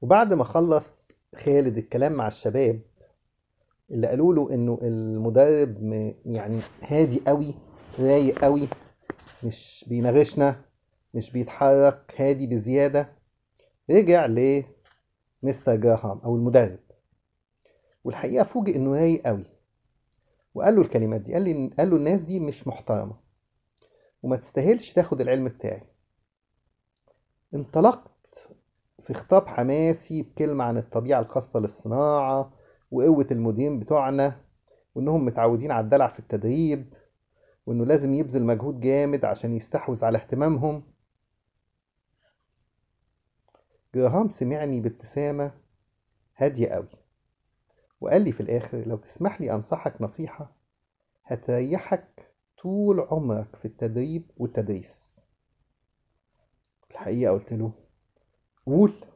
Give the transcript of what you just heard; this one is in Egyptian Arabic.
وبعد ما خلص خالد الكلام مع الشباب اللي قالوا له انه المدرب م- يعني هادي قوي رايق قوي مش بيناغشنا مش بيتحرك هادي بزيادة رجع لمستر جراهام او المدرب والحقيقة فوجئ انه رايق قوي وقال له الكلمات دي قال لي قال له الناس دي مش محترمة وما تستاهلش تاخد العلم بتاعي انطلقت في خطاب حماسي بكلمة عن الطبيعة الخاصة للصناعة وقوة المديرين بتوعنا وإنهم متعودين على الدلع في التدريب وإنه لازم يبذل مجهود جامد عشان يستحوذ على اهتمامهم جراهام سمعني بابتسامة هادية قوي وقال لي في الآخر لو تسمح لي أنصحك نصيحة هتريحك طول عمرك في التدريب والتدريس الحقيقة قلت له قول